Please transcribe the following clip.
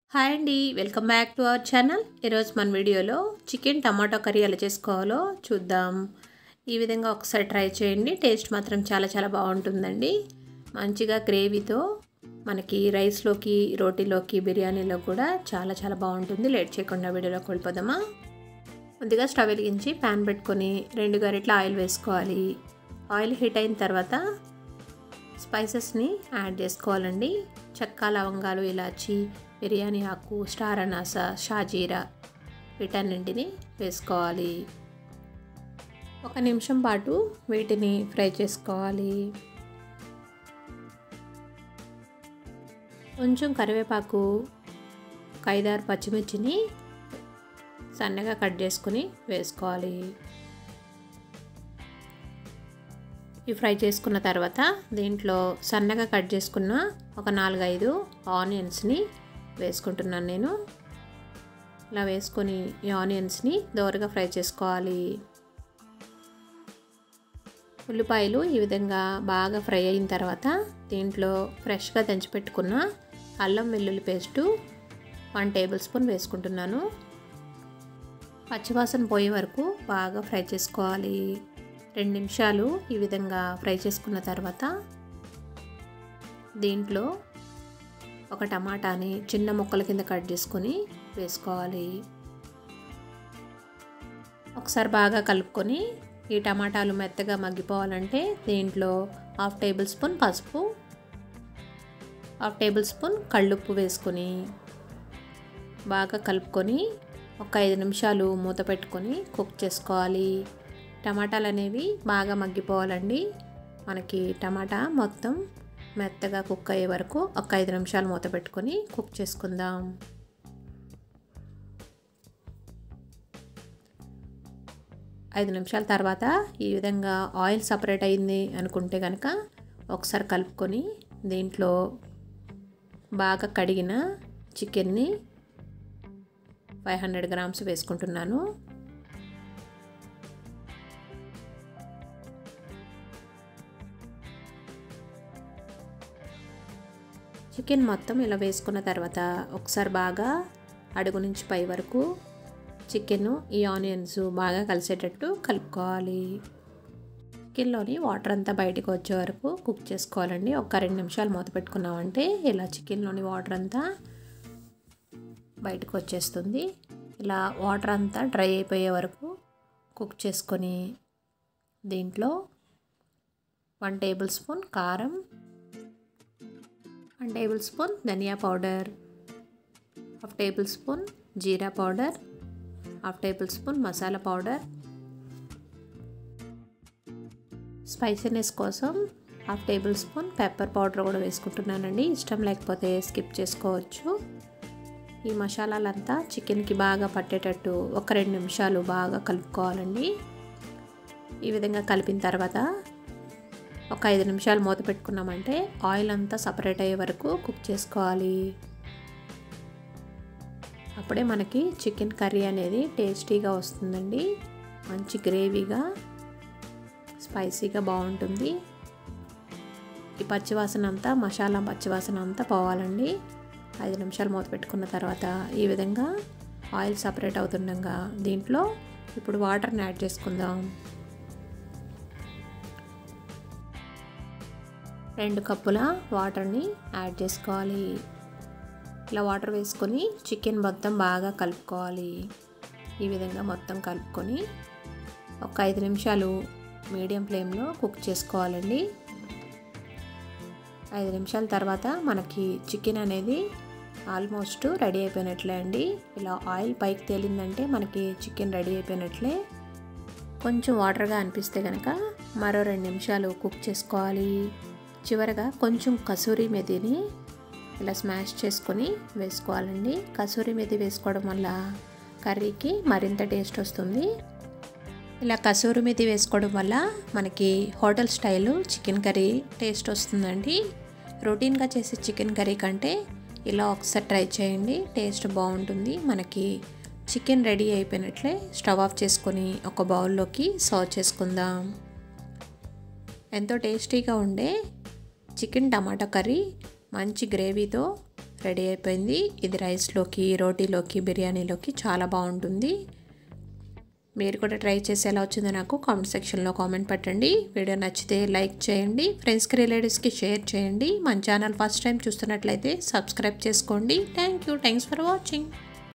hi అండి welcome back to our channel ఈరోజు మన వీడియోలో చికెన్ టమాటో కర్రీ ఎలా చేసుకోవాలో చూద్దాం ఈ విధంగా ఒకసారి ట్రై చేయండి టేస్ట్ మాత్రం చాలా చాలా బాగుంటుందండి మంచిగా గ్రేవీతో మనకి రైస్లోకి రోటీలోకి బిర్యానీలో కూడా చాలా చాలా బాగుంటుంది లేట్ చేయకుండా వీడియోలోకి వెళ్ళిపోదామా ముందుగా స్టవ్ వెలిగించి ప్యాన్ పెట్టుకొని రెండు గరిటల ఆయిల్ వేసుకోవాలి ఆయిల్ హీట్ అయిన తర్వాత స్పైసెస్ని యాడ్ చేసుకోవాలండి చెక్క లవంగాలు ఇలాచి బిర్యానీ ఆకు స్టార్ అనాస షాజీరా వీటన్నింటిని వేసుకోవాలి ఒక నిమిషం పాటు వీటిని ఫ్రై చేసుకోవాలి కొంచెం కరివేపాకు ఒక ఐదారు పచ్చిమిర్చిని సన్నగా కట్ చేసుకుని వేసుకోవాలి ఇవి ఫ్రై చేసుకున్న తర్వాత దీంట్లో సన్నగా కట్ చేసుకున్న ఒక నాలుగైదు ఆనియన్స్ని వేసుకుంటున్నాను నేను ఇలా వేసుకొని ఈ ఆనియన్స్ని దోరగా ఫ్రై చేసుకోవాలి ఉల్లిపాయలు ఈ విధంగా బాగా ఫ్రై అయిన తర్వాత దీంట్లో ఫ్రెష్గా దంచిపెట్టుకున్న అల్లం వెల్లుల్లి పేస్టు వన్ టేబుల్ స్పూన్ వేసుకుంటున్నాను పచ్చివాసన పోయే వరకు బాగా ఫ్రై చేసుకోవాలి రెండు నిమిషాలు ఈ విధంగా ఫ్రై చేసుకున్న తర్వాత దీంట్లో ఒక టమాటాని చిన్న ముక్కల కింద కట్ చేసుకొని వేసుకోవాలి ఒకసారి బాగా కలుపుకొని ఈ టమాటాలు మెత్తగా మగ్గిపోవాలంటే దీంట్లో హాఫ్ టేబుల్ స్పూన్ పసుపు హాఫ్ టేబుల్ స్పూన్ కళ్ళుప్పు వేసుకొని బాగా కలుపుకొని ఒక ఐదు నిమిషాలు మూత పెట్టుకొని కుక్ చేసుకోవాలి టమాటాలు అనేవి బాగా మగ్గిపోవాలండి మనకి టమాటా మొత్తం మెత్తగా కుక్ అయ్యే వరకు ఒక ఐదు నిమిషాలు మూత పెట్టుకొని కుక్ చేసుకుందాం ఐదు నిమిషాల తర్వాత ఈ విధంగా ఆయిల్ సపరేట్ అయింది అనుకుంటే కనుక ఒకసారి కలుపుకొని దీంట్లో బాగా కడిగిన చికెన్ని ఫైవ్ హండ్రెడ్ గ్రామ్స్ వేసుకుంటున్నాను చికెన్ మొత్తం ఇలా వేసుకున్న తర్వాత ఒకసారి బాగా అడుగు నుంచి పై వరకు చికెన్ ఈ ఆనియన్స్ బాగా కలిసేటట్టు కలుపుకోవాలి చికెన్లోని వాటర్ అంతా బయటకు వచ్చే వరకు కుక్ చేసుకోవాలండి ఒక రెండు నిమిషాలు మూత పెట్టుకున్నామంటే ఇలా చికెన్లోని వాటర్ అంతా బయటకు వచ్చేస్తుంది ఇలా వాటర్ అంతా డ్రై అయిపోయే వరకు కుక్ చేసుకొని దీంట్లో వన్ టేబుల్ స్పూన్ కారం వన్ టేబుల్ స్పూన్ ధనియా పౌడర్ హాఫ్ టేబుల్ స్పూన్ జీరా powder half tablespoon masala powder spiciness కోసం half tablespoon pepper powder కూడా వేసుకుంటున్నానండి ఇష్టం లేకపోతే స్కిప్ చేసుకోవచ్చు ఈ మసాలాలంతా చికెన్కి బాగా పట్టేటట్టు ఒక రెండు నిమిషాలు బాగా కలుపుకోవాలండి ఈ విధంగా కలిపిన తర్వాత ఒక ఐదు నిమిషాలు మూత పెట్టుకున్నామంటే ఆయిల్ అంతా సపరేట్ అయ్యే వరకు కుక్ చేసుకోవాలి అప్పుడే మనకి చికెన్ కర్రీ అనేది టేస్టీగా వస్తుందండి మంచి గ్రేవీగా స్పైసీగా బాగుంటుంది ఈ పచ్చివాసన అంతా మసాలా పచ్చివాసన అంతా పోవాలండి ఐదు నిమిషాలు మూత పెట్టుకున్న తర్వాత ఈ విధంగా ఆయిల్ సపరేట్ అవుతుండగా దీంట్లో ఇప్పుడు వాటర్ని యాడ్ చేసుకుందాం రెండు కప్పుల వాటర్ని యాడ్ చేసుకోవాలి ఇలా వాటర్ వేసుకొని చికెన్ మొత్తం బాగా కలుపుకోవాలి ఈ విధంగా మొత్తం కలుపుకొని ఒక ఐదు నిమిషాలు మీడియం ఫ్లేమ్లో కుక్ చేసుకోవాలండి ఐదు నిమిషాల తర్వాత మనకి చికెన్ అనేది ఆల్మోస్ట్ రెడీ అయిపోయినట్లే అండి ఇలా ఆయిల్ పైకి తేలిందంటే మనకి చికెన్ రెడీ అయిపోయినట్లే కొంచెం వాటర్గా అనిపిస్తే కనుక మరో రెండు నిమిషాలు కుక్ చేసుకోవాలి చివరగా కొంచెం కసూరి మెతిని ఇలా స్మాష్ చేసుకొని వేసుకోవాలండి కసూరి మెతి వేసుకోవడం వల్ల కర్రీకి మరింత టేస్ట్ వస్తుంది ఇలా కసూరి మెతి వేసుకోవడం వల్ల మనకి hotel style chicken curry taste వస్తుందండి రొటీన్గా చేసే చికెన్ కర్రీ కంటే ఇలా ఒకసారి ట్రై చేయండి టేస్ట్ బాగుంటుంది మనకి చికెన్ రెడీ అయిపోయినట్లే స్టవ్ ఆఫ్ చేసుకొని ఒక బౌల్లోకి సర్వ్ చేసుకుందాం ఎంతో టేస్టీగా ఉండే చికెన్ టమాటా కర్రీ మంచి గ్రేవీతో రెడీ అయిపోయింది ఇది రైస్లోకి రోటీలోకి బిర్యానీలోకి చాలా బాగుంటుంది మీరు కూడా ట్రై చేసి ఎలా వచ్చిందో నాకు కామెంట్ సెక్షన్లో కామెంట్ పెట్టండి వీడియో నచ్చితే లైక్ చేయండి ఫ్రెండ్స్కి రిలేటివ్స్కి షేర్ చేయండి మన ఛానల్ ఫస్ట్ టైం చూస్తున్నట్లయితే సబ్స్క్రైబ్ చేసుకోండి thank you thanks for watching